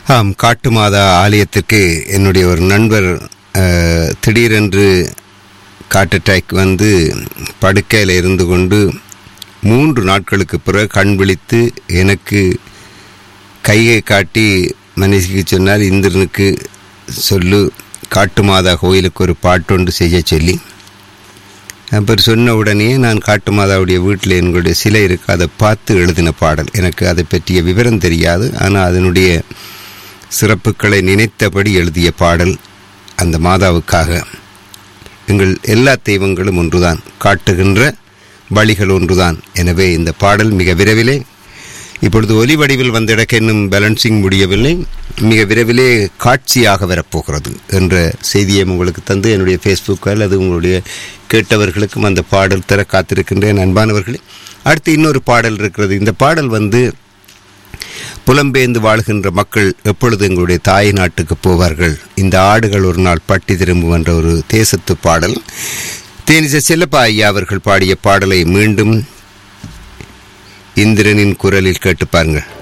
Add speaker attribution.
Speaker 1: ஆம் காட்டு மாதா ஆலயத்திற்கு என்னுடைய ஒரு நண்பர் அஹ், திடீரென்று காட்டு அட்டாக் வந்து படுக்கையில் இருந்து கொண்டு மூன்று நாட்களுக்கு பிறகு கண் விழித்து எனக்கு கையை காட்டி மனைவிக்கு சொன்னார் இந்திரனுக்கு சொல்லு காட்டு மாதா கோயிலுக்கு ஒரு பாட்டொன்று செய்ய சொல்லி அப்புறம் சொன்ன உடனே நான் காட்டு மாதாவுடைய வீட்டில் எங்களுடைய சிலை இருக்கு அதை பார்த்து எழுதின பாடல் எனக்கு அதை பற்றிய விவரம் தெரியாது ஆனால் அதனுடைய சிறப்புகளை நினைத்தபடி எழுதிய பாடல் அந்த மாதாவுக்காக எங்கள் எல்லா தெய்வங்களும் ஒன்றுதான் காட்டுகின்ற வழிகள் ஒன்றுதான் எனவே இந்த பாடல் மிக விரைவிலே இப்பொழுது ஒலி வடிவில் வந்திடக்க இன்னும் பேலன்சிங் முடியவில்லை மிக விரைவிலே காட்சியாக வரப்போகிறது என்ற செய்தியை உங்களுக்கு தந்து என்னுடைய ஃபேஸ்புக் அல்லது உங்களுடைய கேட்டவர்களுக்கும் அந்த பாடல் தர காத்திருக்கின்றேன் அன்பானவர்களே அடுத்து இன்னொரு பாடல் இருக்கிறது இந்த பாடல் வந்து புலம்பெயர்ந்து வாழ்கின்ற மக்கள் எப்பொழுது எங்களுடைய தாய் நாட்டுக்கு போவார்கள் இந்த ஆடுகள் ஒரு நாள் பட்டி திரும்பும் என்ற ஒரு தேசத்து பாடல் தேனிச செல்லப்பா ஐயா அவர்கள் பாடிய பாடலை மீண்டும் இந்திரனின் குரலில் கேட்டு பாருங்கள்